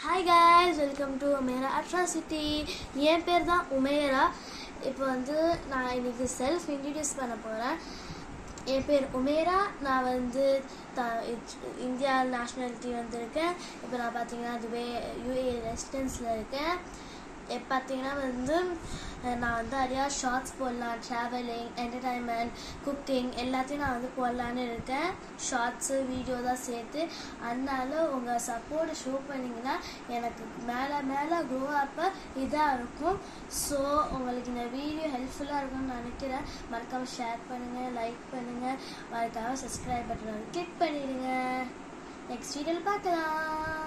hi guys welcome to Umera atrocity என் பேர் தான் உமேரா இப்போ வந்து நான் இன்னைக்கு செல்ஃப் இன்ட்ரடியூஸ் பண்ண போகிறேன் என் பேர் உமேரா நான் வந்து த இந்தியா நேஷ்னாலிட்டி வந்திருக்கேன் இப்போ நான் பார்த்தீங்கன்னா துபே யூஏ ரெசிடென்ஸில் இருக்கேன் இப்போ பார்த்தீங்கன்னா வந்து அஹ், நான் வந்து நிறையா ஷார்ட்ஸ் போடலாம் ட்ராவலிங் என்டர்டைன்மெண்ட் குக்கிங் எல்லாத்தையும் நான் வந்து போடலான்னு இருக்கேன் ஷார்ட்ஸு வீடியோ தான் சேர்த்து அதனால உங்கள் சப்போர்ட் ஷோ பண்ணிங்கன்னா எனக்கு மேலே மேலே க்ரோ அப்போ இதாக இருக்கும் ஸோ உங்களுக்கு இந்த வீடியோ ஹெல்ப்ஃபுல்லாக இருக்கும்னு நினைக்கிறேன் மறக்காமல் ஷேர் பண்ணுங்கள் லைக் பண்ணுங்கள் மறக்காமல் சப்ஸ்கிரைப் பட்டன் கிளிக் பண்ணிடுங்க நெக்ஸ்ட் வீடியோவில் பார்க்கலாம்